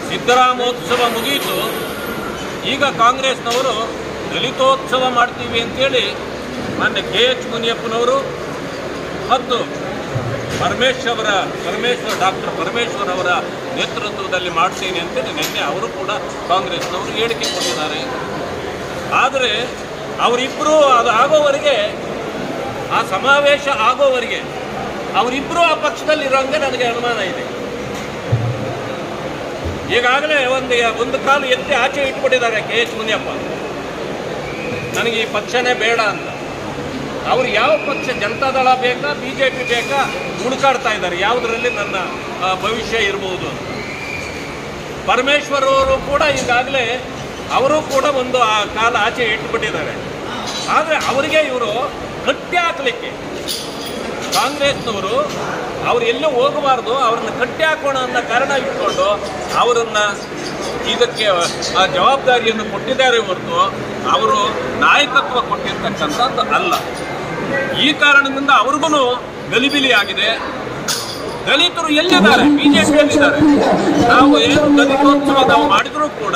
ಸಿದ್ದರಾಮೋತ್ಸವ ಮುಗಿಯಿತು ಈಗ ಕಾಂಗ್ರೆಸ್ನವರು ದಲಿತೋತ್ಸವ ಮಾಡ್ತೀವಿ ಅಂತೇಳಿ ಮೊನ್ನೆ ಕೆ ಎಚ್ ಮುನಿಯಪ್ಪನವರು ಮತ್ತು ಪರಮೇಶ್ವರ ಪರಮೇಶ್ವರ್ ಡಾಕ್ಟರ್ ಪರಮೇಶ್ವರ್ ಅವರ ನೇತೃತ್ವದಲ್ಲಿ ಮಾಡ್ತೀನಿ ಅಂತೇಳಿ ನಿನ್ನೆ ಅವರು ಕೂಡ ಕಾಂಗ್ರೆಸ್ನವರು ಹೇಳಿಕೆ ಕೊಟ್ಟಿದ್ದಾರೆ ಆದರೆ ಅವರಿಬ್ಬರು ಅದು ಆಗೋವರೆಗೆ ಆ ಸಮಾವೇಶ ಆಗೋವರೆಗೆ ಅವರಿಬ್ಬರು ಆ ಪಕ್ಷದಲ್ಲಿ ಇರೋಂಗೆ ನನಗೆ ಅನುಮಾನ ಇದೆ ಈಗಾಗಲೇ ಒಂದು ಒಂದು ಕಾಲು ಎತ್ತಿ ಆಚೆ ಇಟ್ಬಿಟ್ಟಿದ್ದಾರೆ ಕೆ ಎಚ್ ಮುನಿಯಪ್ಪ ನನಗೆ ಈ ಪಕ್ಷನೇ ಬೇಡ ಅಂತ ಅವ್ರು ಯಾವ ಪಕ್ಷ ಜನತಾದಳ ಬೇಕಾ ಬಿ ಜೆ ಪಿ ಬೇಕಾ ಹುಡುಕಾಡ್ತಾ ಇದ್ದಾರೆ ಯಾವುದರಲ್ಲಿ ನನ್ನ ಆ, ಭವಿಷ್ಯ ಇರ್ಬೋದು ಅಂತ ಪರಮೇಶ್ವರ್ ಅವರು ಕೂಡ ಈಗಾಗಲೇ ಅವರು ಕೂಡ ಒಂದು ಆ ಕಾಲ ಆಚೆ ಇಟ್ಬಿಟ್ಟಿದ್ದಾರೆ ಆದರೆ ಅವರಿಗೆ ಇವರು ಕಟ್ಟಿ ಹಾಕಲಿಕ್ಕೆ ಕಾಂಗ್ರೆಸ್ನವರು ಅವ್ರು ಎಲ್ಲೂ ಹೋಗಬಾರ್ದು ಅವ್ರನ್ನ ಕಟ್ಟಿ ಹಾಕೋಣ ಅನ್ನೋ ಕಾರಣ ಇಟ್ಕೊಂಡು ಅವರನ್ನ ಇದಕ್ಕೆ ಆ ಜವಾಬ್ದಾರಿಯನ್ನು ಕೊಟ್ಟಿದ್ದಾರೆ ಹೊರತು ಅವರು ನಾಯಕತ್ವ ಕೊಟ್ಟಿರ್ತಕ್ಕಂಥದ್ದು ಅಲ್ಲ ಈ ಕಾರಣದಿಂದ ಅವ್ರಿಗೂ ಗಲಿಬಿಲಿ ಆಗಿದೆ ದಲಿತರು ಎಲ್ಲಿದ್ದಾರೆ ಬಿಜೆಪಿಯಲ್ಲಿದ್ದಾರೆ ನಾವು ಏನು ದಲಿತೋತ್ಸವ ನಾವು ಮಾಡಿದರೂ ಕೂಡ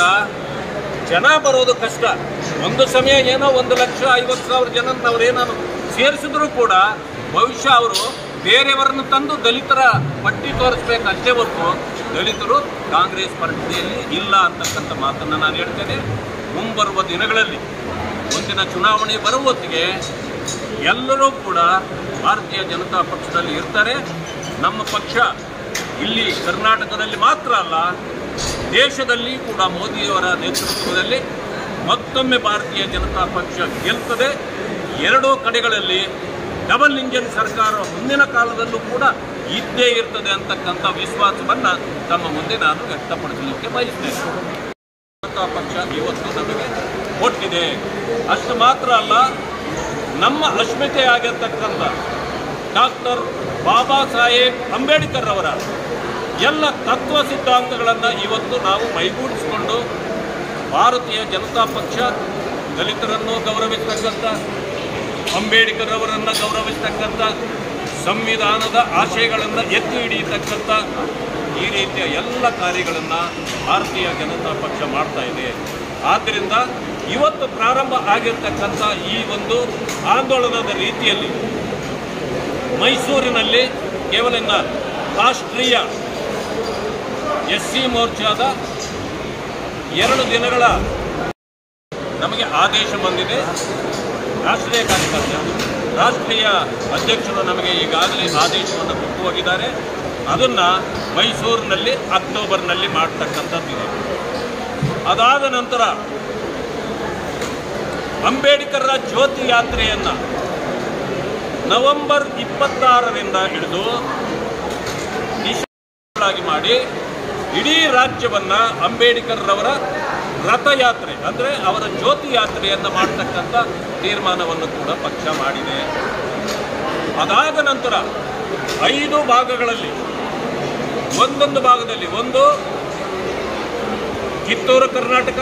ಜನ ಬರೋದು ಕಷ್ಟ ಒಂದು ಸಮಯ ಏನೋ ಒಂದು ಲಕ್ಷ ಐವತ್ತು ಸಾವಿರ ಜನ ಅವ್ರೇನೋ ಸೇರಿಸಿದ್ರು ಕೂಡ ಭವಿಷ್ಯ ಅವರು ಬೇರೆಯವರನ್ನು ತಂದು ದಲಿತರ ಪಟ್ಟಿ ತೋರಿಸ್ಬೇಕು ಅಷ್ಟೇ ಹೊರತು ದಲಿತರು ಕಾಂಗ್ರೆಸ್ ಪಾರ್ಟಿಯಲ್ಲಿ ಇಲ್ಲ ಅಂತಕ್ಕಂಥ ಮಾತನ್ನು ನಾನು ಹೇಳ್ತೇನೆ ಮುಂಬರುವ ದಿನಗಳಲ್ಲಿ ಮುಂದಿನ ಚುನಾವಣೆ ಬರುವ ಹೊತ್ತಿಗೆ ಎಲ್ಲರೂ ಕೂಡ ಭಾರತೀಯ ಜನತಾ ಪಕ್ಷದಲ್ಲಿ ಇರ್ತಾರೆ ನಮ್ಮ ಪಕ್ಷ ಇಲ್ಲಿ ಕರ್ನಾಟಕದಲ್ಲಿ ಮಾತ್ರ ಅಲ್ಲ ದೇಶದಲ್ಲಿ ಕೂಡ ಮೋದಿಯವರ ನೇತೃತ್ವದಲ್ಲಿ ಮತ್ತೊಮ್ಮೆ ಭಾರತೀಯ ಜನತಾ ಪಕ್ಷ ಗೆಲ್ತದೆ ಎರಡೂ ಕಡೆಗಳಲ್ಲಿ ಡಬಲ್ ಇಂಜಿನ್ ಸರ್ಕಾರ ಮುಂದಿನ ಕಾಲದಲ್ಲೂ ಕೂಡ ಇದ್ದೇ ಇರ್ತದೆ ಅಂತಕ್ಕಂಥ ವಿಶ್ವಾಸವನ್ನು ತಮ್ಮ ಮುಂದೆ ನಾನು ವ್ಯಕ್ತಪಡಿಸಲಿಕ್ಕೆ ಬಯಸ್ತೇನೆ ಜನತಾ ಪಕ್ಷ ಇವತ್ತು ನಮಗೆ ಕೊಟ್ಟಿದೆ ಅಷ್ಟು ಮಾತ್ರ ಅಲ್ಲ ನಮ್ಮ ಅಸ್ಮಿತೆ ಆಗಿರ್ತಕ್ಕಂಥ ಡಾಕ್ಟರ್ ಬಾಬಾ ಸಾಹೇಬ್ ಅಂಬೇಡ್ಕರ್ ಅವರ ಎಲ್ಲ ತತ್ವ ಸಿದ್ಧಾಂತಗಳನ್ನು ಇವತ್ತು ನಾವು ಮೈಗೂಡಿಸಿಕೊಂಡು ಭಾರತೀಯ ಜನತಾ ಪಕ್ಷ ದಲಿತರನ್ನು ಗೌರವಿಸ್ತಕ್ಕಂಥ ಅಂಬೇಡ್ಕರ್ ಅವರನ್ನು ಗೌರವಿಸ್ತಕ್ಕಂಥ ಸಂವಿಧಾನದ ಆಶಯಗಳನ್ನು ಎತ್ತಿ ಹಿಡಿಯತಕ್ಕಂಥ ಈ ರೀತಿಯ ಎಲ್ಲ ಕಾರ್ಯಗಳನ್ನು ಭಾರತೀಯ ಜನತಾ ಪಕ್ಷ ಮಾಡ್ತಾ ಇದೆ ಆದ್ದರಿಂದ ಇವತ್ತು ಪ್ರಾರಂಭ ಆಗಿರ್ತಕ್ಕಂಥ ಈ ಒಂದು ಆಂದೋಲನದ ರೀತಿಯಲ್ಲಿ ಮೈಸೂರಿನಲ್ಲಿ ಕೇವಲ ಇನ್ನ ರಾಷ್ಟ್ರೀಯ ಎಸ್ ಸಿ ಮೋರ್ಚಾದ ಎರಡು ದಿನಗಳ ನಮಗೆ ಆದೇಶ ಬಂದಿದೆ ರಾಷ್ಟ್ರೀಯ ಕಾರ್ಯಕರ್ತ ರಾಷ್ಟ್ರೀಯ ಅಧ್ಯಕ್ಷರು ನಮಗೆ ಈಗಾಗಲೇ ಆದೇಶವನ್ನು ಕೊಟ್ಟು ಹೋಗಿದ್ದಾರೆ ಅದನ್ನು ಮೈಸೂರಿನಲ್ಲಿ ಅಕ್ಟೋಬರ್ನಲ್ಲಿ ಮಾಡ್ತಕ್ಕಂಥದ್ದಿದೆ ಅದಾದ ನಂತರ ಅಂಬೇಡ್ಕರ್ರ ಜ್ಯೋತಿ ಯಾತ್ರೆಯನ್ನು ನವೆಂಬರ್ ಇಪ್ಪತ್ತಾರರಿಂದ ಹಿಡಿದು ನಿಷೇಧಾಗಿ ಮಾಡಿ ಇಡೀ ರಾಜ್ಯವನ್ನ ಅಂಬೇಡ್ಕರ್ ರವರ ರಥಯಾತ್ರೆ ಅಂದರೆ ಅವರ ಜ್ಯೋತಿ ಯಾತ್ರೆಯನ್ನು ಮಾಡ್ತಕ್ಕಂಥ ತೀರ್ಮಾನವನ್ನು ಕೂಡ ಪಕ್ಷ ಮಾಡಿದೆ ಅದಾದ ನಂತರ ಐದು ಭಾಗಗಳಲ್ಲಿ ಒಂದೊಂದು ಭಾಗದಲ್ಲಿ ಒಂದು ಕಿತ್ತೂರು ಕರ್ನಾಟಕ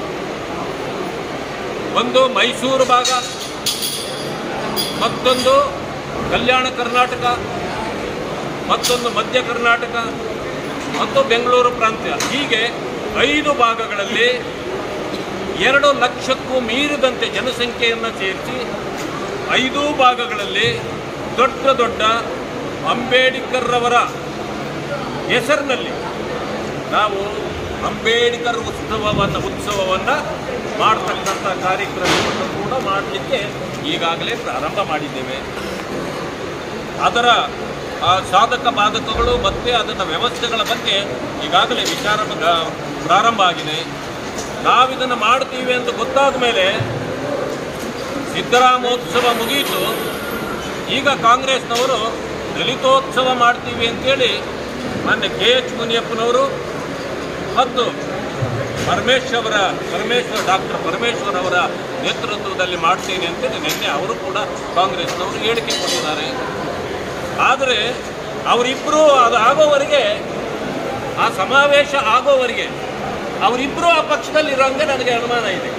ಒಂದು ಮೈಸೂರು ಭಾಗ ಮತ್ತೊಂದು ಕಲ್ಯಾಣ ಕರ್ನಾಟಕ ಮತ್ತೊಂದು ಮಧ್ಯ ಕರ್ನಾಟಕ ಮತ್ತು ಬೆಂಗಳೂರು ಪ್ರಾಂತ್ಯ ಹೀಗೆ ಐದು ಭಾಗಗಳಲ್ಲಿ ಎರಡು ಲಕ್ಷಕ್ಕೂ ಮೀರಿದಂತೆ ಜನಸಂಖ್ಯೆಯನ್ನು ಸೇರಿಸಿ ಐದು ಭಾಗಗಳಲ್ಲಿ ದೊಡ್ಡ ದೊಡ್ಡ ಅಂಬೇಡ್ಕರ್ರವರ ಹೆಸರಿನಲ್ಲಿ ನಾವು ಅಂಬೇಡ್ಕರ್ ಉತ್ಸವವನ್ನು ಉತ್ಸವವನ್ನು ಮಾಡ್ತಕ್ಕಂಥ ಕಾರ್ಯಕ್ರಮವನ್ನು ಕೂಡ ಮಾಡಲಿಕ್ಕೆ ಈಗಾಗಲೇ ಪ್ರಾರಂಭ ಮಾಡಿದ್ದೇವೆ ಅದರ ಆ, ಸಾಧಕ ಬಾಧಕಗಳು ಮತ್ತು ಅದನ್ನ ವ್ಯವಸ್ಥೆಗಳ ಬಗ್ಗೆ ಈಗಾಗಲೇ ವಿಚಾರ ಬ- ಪ್ರಾರಂಭ ಆಗಿದೆ ನಾವಿದನ್ನು ಮಾಡ್ತೀವಿ ಅಂತ ಗೊತ್ತಾದ ಮೇಲೆ ಸಿದ್ದರಾಮೋತ್ಸವ ಮುಗಿಯಿತು ಈಗ ಕಾಂಗ್ರೆಸ್ನವರು ದಲಿತೋತ್ಸವ ಮಾಡ್ತೀವಿ ಅಂತೇಳಿ ಮೊನ್ನೆ ಕೆ ಎಚ್ ಮುನಿಯಪ್ಪನವರು ಮತ್ತು ಪರಮೇಶ್ವರ ಪರಮೇಶ್ವರ್ ಡಾಕ್ಟರ್ ಪರಮೇಶ್ವರ್ ಅವರ ನೇತೃತ್ವದಲ್ಲಿ ಮಾಡ್ತೀನಿ ಅಂತೇಳಿ ನಿನ್ನೆ ಅವರು ಕೂಡ ಕಾಂಗ್ರೆಸ್ನವರು ಹೇಳಿಕೆ ಕೊಟ್ಟಿದ್ದಾರೆ ಆದರೆ ಅವರಿಬ್ಬರು ಅದು ಆಗೋವರೆಗೆ ಆ ಸಮಾವೇಶ ಆಗೋವರೆಗೆ ಅವರಿಬ್ಬರು ಆ ಪಕ್ಷದಲ್ಲಿ ಇರೋಂಗೆ ನನಗೆ ಅನುಮಾನ ಇದೆ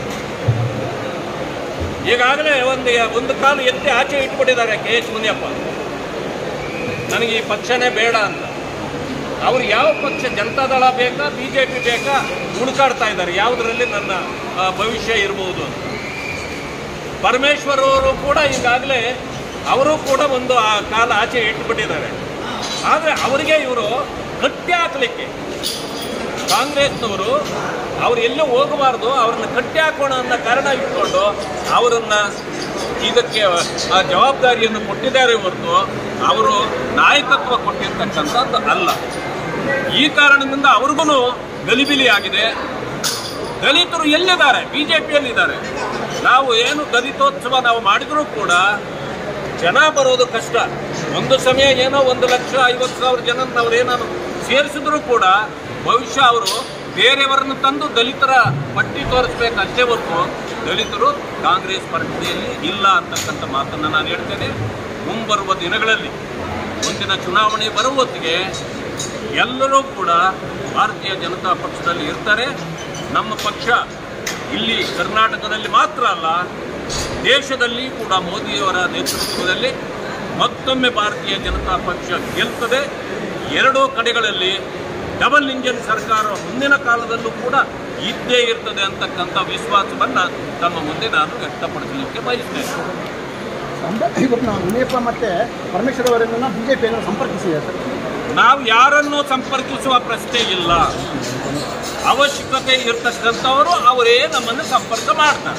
ಈಗಾಗಲೇ ಒಂದು ಒಂದು ಕಾಲು ಎತ್ತಿ ಆಚೆ ಇಟ್ಬಿಟ್ಟಿದ್ದಾರೆ ಕೆ ಎಚ್ ಮುನಿಯಪ್ಪ ನನಗೆ ಈ ಪಕ್ಷನೇ ಬೇಡ ಅಂತ ಅವ್ರು ಯಾವ ಪಕ್ಷ ಜನತಾದಳ ಬೇಕಾ ಬಿ ಜೆ ಪಿ ಬೇಕಾ ಹುಡುಕಾಡ್ತಾ ಇದ್ದಾರೆ ಯಾವುದರಲ್ಲಿ ನನ್ನ ಆ, ಭವಿಷ್ಯ ಇರಬಹುದು ಅಂತ ಪರಮೇಶ್ವರ್ ಅವರು ಕೂಡ ಈಗಾಗಲೇ ಅವರು ಕೂಡ ಒಂದು ಆ ಕಾಲ ಆಚೆ ಇಟ್ಬಿಟ್ಟಿದ್ದಾರೆ ಆದರೆ ಅವರಿಗೆ ಇವರು ಕಟ್ಟಿ ಹಾಕಲಿಕ್ಕೆ ಕಾಂಗ್ರೆಸ್ನವರು ಅವ್ರು ಎಲ್ಲೂ ಹೋಗಬಾರ್ದು ಅವ್ರನ್ನ ಕಟ್ಟಿ ಹಾಕೋಣ ಅನ್ನೋ ಕಾರಣ ಇಟ್ಕೊಂಡು ಅವರನ್ನ ಇದಕ್ಕೆ ಆ ಜವಾಬ್ದಾರಿಯನ್ನು ಕೊಟ್ಟಿದ್ದಾರೆ ಹೊರತು ಅವರು ನಾಯಕತ್ವ ಕೊಟ್ಟಿರ್ತಕ್ಕಂಥದ್ದು ಅಲ್ಲ ಈ ಕಾರಣದಿಂದ ಅವ್ರಿಗೂ ಗಲಿಬಿಲಿ ಆಗಿದೆ ದಲಿತರು ಎಲ್ಲಿದ್ದಾರೆ ಬಿಜೆಪಿಯಲ್ಲಿದ್ದಾರೆ ನಾವು ಏನು ದಲಿತೋತ್ಸವ ನಾವು ಮಾಡಿದರೂ ಕೂಡ ಜನ ಬರೋದು ಕಷ್ಟ ಒಂದು ಸಮಯ ಏನೋ ಒಂದು ಲಕ್ಷ ಐವತ್ತು ಸಾವಿರ ಜನ ಅವ್ರೇನಾದ್ರು ಸೇರಿಸಿದ್ರು ಕೂಡ ಭವಿಷ್ಯ ಅವರು ಬೇರೆಯವರನ್ನು ತಂದು ದಲಿತರ ಪಟ್ಟಿ ತೋರಿಸ್ಬೇಕು ಅಷ್ಟೇ ಹೊರತು ದಲಿತರು ಕಾಂಗ್ರೆಸ್ ಪಕ್ಷದಲ್ಲಿ ಇಲ್ಲ ಅಂತಕ್ಕಂಥ ಮಾತನ್ನು ನಾನು ಹೇಳ್ತೇನೆ ಮುಂಬರುವ ದಿನಗಳಲ್ಲಿ ಮುಂದಿನ ಚುನಾವಣೆ ಬರುವ ಹೊತ್ತಿಗೆ ಎಲ್ಲರೂ ಕೂಡ ಭಾರತೀಯ ಜನತಾ ಪಕ್ಷದಲ್ಲಿ ಇರ್ತಾರೆ ನಮ್ಮ ಪಕ್ಷ ಇಲ್ಲಿ ಕರ್ನಾಟಕದಲ್ಲಿ ಮಾತ್ರ ಅಲ್ಲ ದೇಶದಲ್ಲಿ ಕೂಡ ಮೋದಿಯವರ ನೇತೃತ್ವದಲ್ಲಿ ಮತ್ತೊಮ್ಮೆ ಭಾರತೀಯ ಜನತಾ ಪಕ್ಷ ಗೆಲ್ತದೆ ಎರಡೂ ಕಡೆಗಳಲ್ಲಿ ಡಬಲ್ ಇಂಜಿನ್ ಸರ್ಕಾರ ಮುಂದಿನ ಕಾಲದಲ್ಲೂ ಕೂಡ ಇದ್ದೇ ಇರ್ತದೆ ಅಂತಕ್ಕಂಥ ವಿಶ್ವಾಸವನ್ನು ತಮ್ಮ ಮುಂದೆ ನಾನು ವ್ಯಕ್ತಪಡಿಸಲಿಕ್ಕೆ ಬಯಸ್ತೇನೆ ಅಂದ್ರೆ ಇವತ್ತು ನಾವು ಮುನಿಯಪ್ಪ ಮತ್ತೆ ಪರಮೇಶ್ವರ್ ಅವರನ್ನ ಬಿಜೆಪಿ ಏನಾದ್ರು ಸಂಪರ್ಕಿಸಿದೆ ಸರ್ ನಾವು ಯಾರನ್ನೂ ಸಂಪರ್ಕಿಸುವ ಪ್ರಶ್ನೆ ಇಲ್ಲ ಅವಶ್ಯಕತೆ ಇರ್ತಕ್ಕಂಥವರು ಅವರೇ ನಮ್ಮನ್ನು ಸಂಪರ್ಕ ಮಾಡ್ತಾರೆ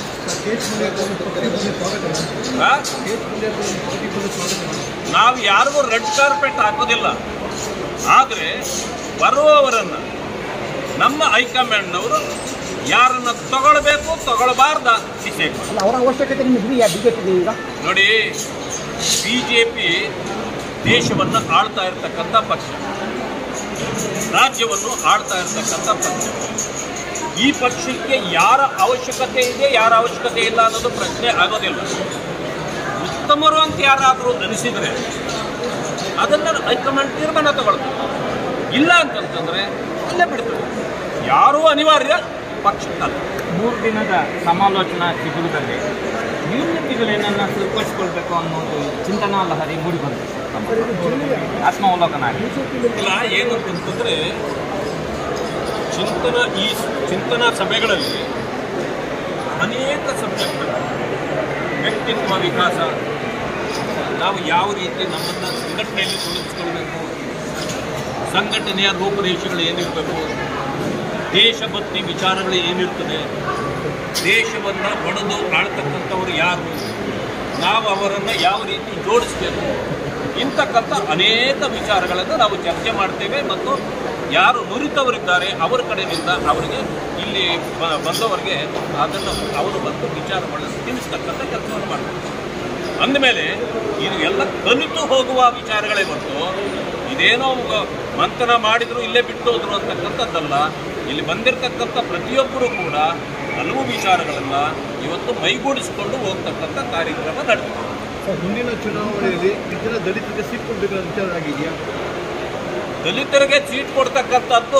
ಆ? ನಾವು ಯಾರಿಗೂ ರೆಡ್ ಕಾರ್ಪೆಟ್ ಹಾಕೋದಿಲ್ಲ ಆದರೆ ಬರುವವರನ್ನು ನಮ್ಮ ಹೈಕಮಾಂಡ್ನವರು ಯಾರನ್ನು ತಗೊಳ್ಬೇಕು ತಗೊಳ್ಬಾರ್ದ ಡಿಸೈಡ್ ಮಾಡಿ ಅಲ್ಲ ಅವರ ಅವಶ್ಯಕತೆ ನಿಮ್ಗೆ ಇದೆಯಾ ಬಿಜೆಪಿಗೆ ಈಗ ನೋಡಿ ಬಿ ಜೆ ಪಿ ದೇಶವನ್ನು ಆಳ್ತಾ ಇರತಕ್ಕಂಥ ಪಕ್ಷ ರಾಜ್ಯವನ್ನು ಆಳ್ತಾ ಇರತಕ್ಕಂಥ ಪಕ್ಷ ಈ ಪಕ್ಷಕ್ಕೆ ಯಾರ ಅವಶ್ಯಕತೆ ಇದೆ ಯಾರ ಅವಶ್ಯಕತೆ ಇಲ್ಲ ಅನ್ನೋದು ಪ್ರಶ್ನೆ ಆಗೋದಿಲ್ಲ ಉತ್ತಮರು ಅಂತ ಯಾರಾದರೂ ಅನಿಸಿದರೆ ಅದನ್ನು ಹೈಕಮಾಂಡ್ ತೀರ್ಮಾನ ತಗೊಳ್ತಾರೆ ಇಲ್ಲ ಅಂತಂತಂದ್ರೆ ಅಲ್ಲೇ ಬಿಡ್ತಾರೆ ಯಾರೂ ಅನಿವಾರ್ಯ ಪಕ್ಷಕ್ಕಲ್ಲ ಮೂರು ದಿನದ ಸಮಾಲೋಚನಾ ಶಿಬಿರದಲ್ಲಿ ನ್ಯೂನತೆಗಳೇನನ್ನ ಸರಿಪಡಿಸ್ಕೊಳ್ಬೇಕು ಅನ್ನೋದು ಚಿಂತನಾ ಲಹರಿ ಮೂಡಿಬಂತು ಆತ್ಮಾವಲೋಕನ ಆಗಿ ಇಲ್ಲ ಏನು ಅಂತಂತಂದ್ರೆ ಚಿಂತನ ಈ ಚಿಂತನಾ ಸಭೆಗಳಲ್ಲಿ ಅನೇಕ ಸಬ್ಜೆಕ್ಟ್ಗಳು ವ್ಯಕ್ತಿತ್ವ ವಿಕಾಸ ನಾವು ಯಾವ ರೀತಿ ನಮ್ಮನ್ನು ಸಂಘಟನೆಯಲ್ಲಿ ತೊಡಗಿಸ್ಕೊಳ್ಬೇಕು ಸಂಘಟನೆಯ ರೂಪರೇಷೆಗಳು ಏನಿರಬೇಕು ದೇಶಭಕ್ತಿ ವಿಚಾರಗಳು ಏನಿರ್ತದೆ ದೇಶವನ್ನು ಒಡೆದು ಆಳ್ತಕ್ಕಂಥವ್ರು ಯಾರು ನಾವು ಅವರನ್ನು ಯಾವ ರೀತಿ ಜೋಡಿಸ್ಬೇಕು ಇಂತಕ್ಕಂಥ ಅನೇಕ ವಿಚಾರಗಳನ್ನು ನಾವು ಚರ್ಚೆ ಮಾಡ್ತೇವೆ ಮತ್ತು ಯಾರು ನುರಿತವರಿದ್ದಾರೆ ಅವರ ಕಡೆಯಿಂದ ಅವರಿಗೆ ಇಲ್ಲಿ ಬ- ಬಂದವರಿಗೆ ಅದನ್ನು ಅವರು ಬಂದು ವಿಚಾರಗಳನ್ನು ತಿಳಿಸ್ತಕ್ಕಂಥ ಕೆಲಸವನ್ನು ಮಾಡ್ತಾರೆ ಅಂದಮೇಲೆ ಇದು ಎಲ್ಲ ಕಲಿತು ಹೋಗುವ ವಿಚಾರಗಳೇ ಹೊರತು ಇದೇನೋ ಮ- ಮಂಥನ ಮಾಡಿದ್ರು ಇಲ್ಲೇ ಬಿಟ್ಟು ಹೋದ್ರು ಅಂತಕ್ಕಂಥದ್ದಲ್ಲ ಇಲ್ಲಿ ಬಂದಿರತಕ್ಕಂಥ ಪ್ರತಿಯೊಬ್ಬರು ಕೂಡ ಹಲವು ವಿಚಾರಗಳನ್ನು ಇವತ್ತು ಮೈಗೂಡಿಸಿಕೊಂಡು ಹೋಗ್ತಕ್ಕಂಥ ಕಾರ್ಯಕ್ರಮ ನಡೆದಿದೆ ಸರ್, ಮುಂದಿನ ಚುನಾವಣೆಯಲ್ಲಿ ಇದರ ದಲಿತರಿಗೆ ಸೀಟ್ ಕೊಡಬೇಕಾದ ವಿಚಾರ ಆಗಿದೆಯಾ ದಲಿತರಿಗೆ ಸೀಟ್ ಕೊಡ್ತಕ್ಕಂಥದ್ದು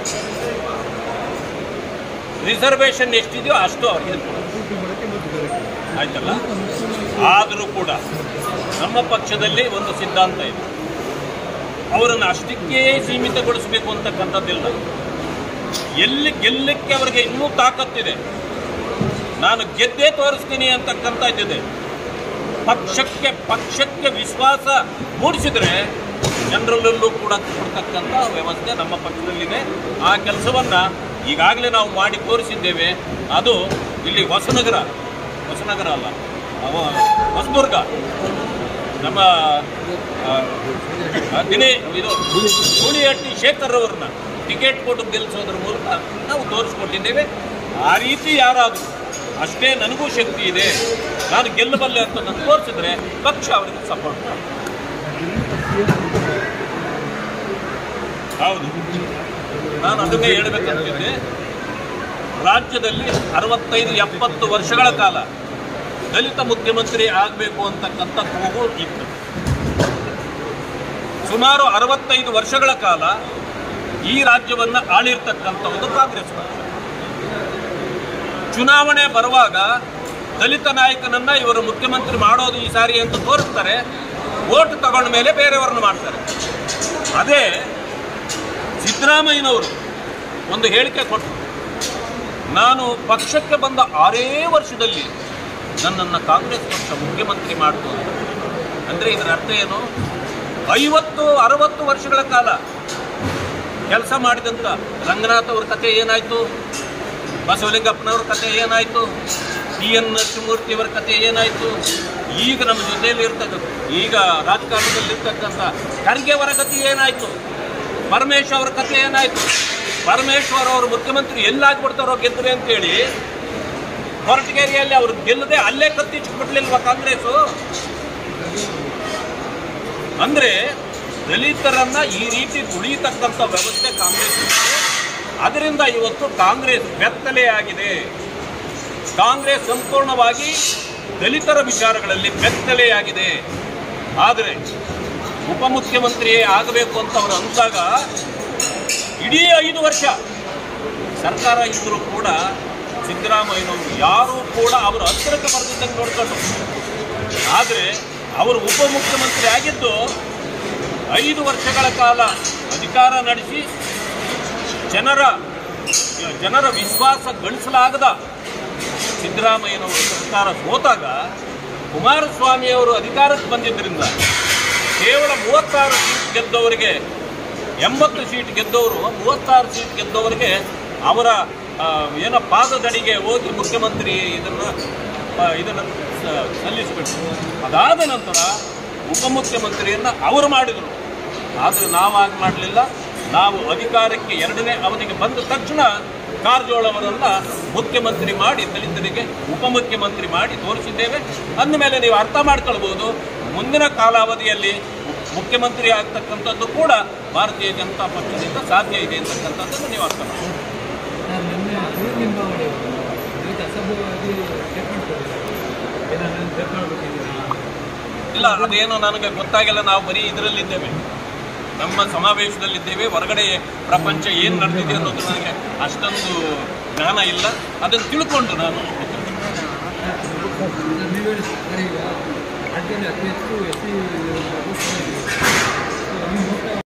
ರಿಸರ್ವೇಷನ್ ಎಷ್ಟಿದೆಯೋ ಅಷ್ಟು ಅವ್ರಿಗೆ ಕೊಡೋದು. ಊಟಿ ಮಾಡೋಕ್ಕೆ ಮತ್ತು ಬೇರೆ ಆಯ್ತಲ್ಲ ಆದರೂ ಕೂಡ ನಮ್ಮ ಪಕ್ಷದಲ್ಲಿ ಒಂದು ಸಿದ್ಧಾಂತ ಇದೆ ಅವರನ್ನು ಅಷ್ಟಕ್ಕೆ ಸೀಮಿತಗೊಳಿಸಬೇಕು ಅಂತಕ್ಕಂಥದ್ದಿಲ್ಲ ಎಲ್ಲಿ ಗೆಲ್ಲಕ್ಕೆ ಅವರಿಗೆ ಇನ್ನೂ ತಾಕತ್ತಿದೆ ನಾನು ಗೆದ್ದೇ ತೋರಿಸ್ತೀನಿ ಅಂತಕ್ಕಂಥ ಇದ್ದಿದೆ ಪಕ್ಷಕ್ಕೆ ಪಕ್ಷಕ್ಕೆ ವಿಶ್ವಾಸ ಮೂಡಿಸಿದರೆ ಜನರಲ್ಲೂ ಕೂಡ ಕೊಡ್ತಕ್ಕಂಥ ವ್ಯವಸ್ಥೆ ನಮ್ಮ ಪಕ್ಷದಲ್ಲಿದೆ ಆ ಕೆಲಸವನ್ನು ಈಗಾಗಲೇ ನಾವು ಮಾಡಿ ತೋರಿಸಿದ್ದೇವೆ ಅದು ಇಲ್ಲಿ ಹೊಸನಗರ ಹೊಸನಗರ ಅಲ್ಲ ಅವ ಹೊಸದುರ್ಗ ನಮ್ಮ ಆ, ಆ, ದಿನೇ ಇದು ಗೂಳಿಹಟ್ಟಿ ಶೇಖರ್ ಅವ್ರನ್ನ ಟಿಕೆಟ್ ಕೊಟ್ಟು ಗೆಲ್ಲಿಸೋದ್ರ ಮೂಲಕ ನಾವು ತೋರಿಸ್ಕೊಟ್ಟಿದ್ದೇವೆ ಆ ರೀತಿ ಯಾರಾದರೂ ಅಷ್ಟೇ ನನಗೂ ಶಕ್ತಿ ಇದೆ ನಾನು ಗೆಲ್ಲಬಲ್ಲೆ ಅಂತ ನಾನು ತೋರಿಸಿದ್ರೆ ಪಕ್ಷ ಅವರಿಗೆ ಸಪೋರ್ಟ್ ಮಾಡಿ ಹೌದು ನಾನು ಅದನ್ನೇ ಹೇಳಬೇಕಂತಿದ್ದೆ ರಾಜ್ಯದಲ್ಲಿ ಅರವತ್ತೈದು ಎಪ್ಪತ್ತು ವರ್ಷಗಳ ಕಾಲ ದಲಿತ ಮುಖ್ಯಮಂತ್ರಿ ಆಗಬೇಕು ಅಂತಕ್ಕಂಥ ಕೂಗು ಇತ್ತು ಸುಮಾರು ಅರವತ್ತೈದು ವರ್ಷಗಳ ಕಾಲ ಈ ರಾಜ್ಯವನ್ನು ಆಳಿರ್ತಕ್ಕಂಥ ಒಂದು ಕಾಂಗ್ರೆಸ್ ಪಕ್ಷ ಚುನಾವಣೆ ಬರುವಾಗ ದಲಿತ ನಾಯಕನನ್ನ ಇವರು ಮುಖ್ಯಮಂತ್ರಿ ಮಾಡೋದು ಈ ಸಾರಿ ಅಂತ ತೋರಿಸ್ತಾರೆ ಓಟ್ ತಗೊಂಡ ಮೇಲೆ ಬೇರೆಯವ್ರನ್ನ ಮಾಡ್ತಾರೆ ಅದೇ ಸಿದ್ದರಾಮಯ್ಯನವರು ಒಂದು ಹೇಳಿಕೆ ಕೊಟ್ಟರು ನಾನು ಪಕ್ಷಕ್ಕೆ ಬಂದ ಆರೇ ವರ್ಷದಲ್ಲಿ ನನ್ನನ್ನು ಕಾಂಗ್ರೆಸ್ ಪಕ್ಷ ಮುಖ್ಯಮಂತ್ರಿ ಮಾಡಿತು ಅಂತ ಅಂದರೆ ಇದರ ಅರ್ಥ ಏನು ಐವತ್ತು ಅರವತ್ತು ವರ್ಷಗಳ ಕಾಲ ಕೆಲಸ ಮಾಡಿದಂಥ ರಂಗನಾಥ್ ಅವ್ರ ಕತೆ ಏನಾಯಿತು ಬಸವಲಿಂಗಪ್ಪನವ್ರ ಕತೆ ಏನಾಯಿತು ಟಿ ಎನ್ ನರಸಿಂಹಮೂರ್ತಿಯವರ ಕತೆ ಏನಾಯಿತು ಈಗ ನಮ್ಮ ಜೊತೆಯಲ್ಲಿ ಇರ್ತಕ್ಕಂಥ ಈಗ ರಾಜಕಾರಣದಲ್ಲಿ ಇರ್ತಕ್ಕಂಥ ಖರ್ಗೆ ಅವರ ಕತೆ ಏನಾಯಿತು ಪರಮೇಶ್ ಅವರ ಕತೆ ಏನಾಯಿತು ಪರಮೇಶ್ವರ್ ಅವರು ಮುಖ್ಯಮಂತ್ರಿ ಎಲ್ಲಾಗ್ಬಿಡ್ತಾರೋ ಗೆದ್ದರೆ ಅಂತೇಳಿ ಹೊರಟಗೇರಿಯಲ್ಲಿ ಅವರು ಗೆಲ್ಲದೆ ಅಲ್ಲೇ ಕತ್ತಿಚ್ಕೊಬಿಡ್ಲಿಲ್ವಾ ಕಾಂಗ್ರೆಸ್ಸು ಅಂದ್ರೆ ದಲಿತರನ್ನ ಈ ರೀತಿ ತುಳಿಯತಕ್ಕಂಥ ವ್ಯವಸ್ಥೆ ಕಾಂಗ್ರೆಸ್ ಇದೆ. ಅದರಿಂದ ಇವತ್ತು ಕಾಂಗ್ರೆಸ್ ಬೆತ್ತಲೆಯಾಗಿದೆ ಕಾಂಗ್ರೆಸ್ ಸಂಪೂರ್ಣವಾಗಿ ದಲಿತರ ವಿಚಾರಗಳಲ್ಲಿ ಬೆತ್ತಲೆಯಾಗಿದೆ ಆದರೆ ಉಪಮುಖ್ಯಮಂತ್ರಿಯೇ ಆಗಬೇಕು ಅಂತ ಅವರು ಅಂದಾಗ ಇಡೀ ಐದು ವರ್ಷ ಸರ್ಕಾರ ಇದ್ದರೂ ಕೂಡ ಸಿದ್ದರಾಮಯ್ಯನವರು ಯಾರೂ ಕೂಡ ಅವರ ಹತ್ತಿರಕ್ಕೆ ಬರೆದಿದ್ದಂಗೆ ನೋಡ್ಕೊಂಡು ಆದರೆ ಅವರು ಉಪಮುಖ್ಯಮಂತ್ರಿ ಆಗಿದ್ದು ಐದು ವರ್ಷಗಳ ಕಾಲ ಅಧಿಕಾರ ನಡೆಸಿ ಜನರ ಜನರ ವಿಶ್ವಾಸ ಗಳಿಸಲಾಗದ ಸಿದ್ದರಾಮಯ್ಯನವರು ಸರ್ಕಾರ ಸೋತಾಗ ಕುಮಾರಸ್ವಾಮಿಯವರು ಅಧಿಕಾರಕ್ಕೆ ಬಂದಿದ್ದರಿಂದ ಕೇವಲ ಮೂವತ್ತಾರು ಸೀಟ್ ಗೆದ್ದವರಿಗೆ ಎಂಬತ್ತು ಸೀಟ್ ಗೆದ್ದವರು ಮೂವತ್ತಾರು ಸೀಟ್ ಗೆದ್ದವರಿಗೆ ಅವರ ಆ, ಏನೋ ಪಾದದಡಿಗೆ ಹೋಗಿ ಮುಖ್ಯಮಂತ್ರಿ ಇದನ್ನು ಇದನ್ನು ಸ- ಸಲ್ಲಿಸಿಬಿಟ್ರು ಅದಾದ ನಂತರ ಉಪಮುಖ್ಯಮಂತ್ರಿಯನ್ನು ಅವರು ಮಾಡಿದರು ಆದರೆ ನಾವು ಹಾಗೆ ಮಾಡಲಿಲ್ಲ ನಾವು ಅಧಿಕಾರಕ್ಕೆ ಎರಡನೇ ಅವಧಿಗೆ ಬಂದ ತಕ್ಷಣ ಕಾರಜೋಳ ಅವರನ್ನ ಮುಖ್ಯಮಂತ್ರಿ ಮಾಡಿ ದಲಿತರಿಗೆ ಉಪಮುಖ್ಯಮಂತ್ರಿ ಮಾಡಿ ತೋರಿಸಿದ್ದೇವೆ ಅಂದಮೇಲೆ ನೀವು ಅರ್ಥ ಮಾಡ್ಕೊಳ್ಬೋದು ಮುಂದಿನ ಕಾಲಾವಧಿಯಲ್ಲಿ ಮುಖ್ಯಮಂತ್ರಿ ಆಗ್ತಕ್ಕಂಥದ್ದು ಕೂಡ ಭಾರತೀಯ ಜನತಾ ಪಕ್ಷದಿಂದ ಸಾಧ್ಯ ಇದೆ ಅಂತಕ್ಕಂಥದ್ದನ್ನು ನೀವು ಅರ್ಥ ಮಾಡಿ ಸರ್ ನಿನ್ನೆ ಊರಿನಿಂದ ಮಾಡಿದ್ರು ಇವತ್ತು ಅಸಭ್ಯವಾಗಿ ಸ್ಟೇಟ್ಮೆಂಟ್ ಕೊಟ್ಟಿದ್ದಾರೆ ಏನಾದ್ರು ಬೇಕು ಮಾಡ್ಬೇಕಿದ್ದೀರಾ ಇಲ್ಲ ಅದೇನೋ ನನಗೆ ಗೊತ್ತಾಗಿಲ್ಲ ನಾವು ಬರೀ ಇದರಲ್ಲಿದ್ದೇವೆ ನಮ್ಮ ಸಮಾವೇಶದಲ್ಲಿದ್ದೇವೆ ಹೊರಗಡೆ ಪ್ರಪಂಚ ಏನು ನಡೆದಿದೆ ಅನ್ನೋದು ನನಗೆ ಅಷ್ಟೊಂದು ಜ್ಞಾನ ಇಲ್ಲ ಅದನ್ನು ತಿಳ್ಕೊಂಡು ನಾನು ನೀವು ಹೇಳಿ ಸರ್ ಈಗ ರಾಜ್ಯದಲ್ಲಿ ಅತಿ ಹೆಚ್ಚು ಎಸ್ ಸಿ ನೀವು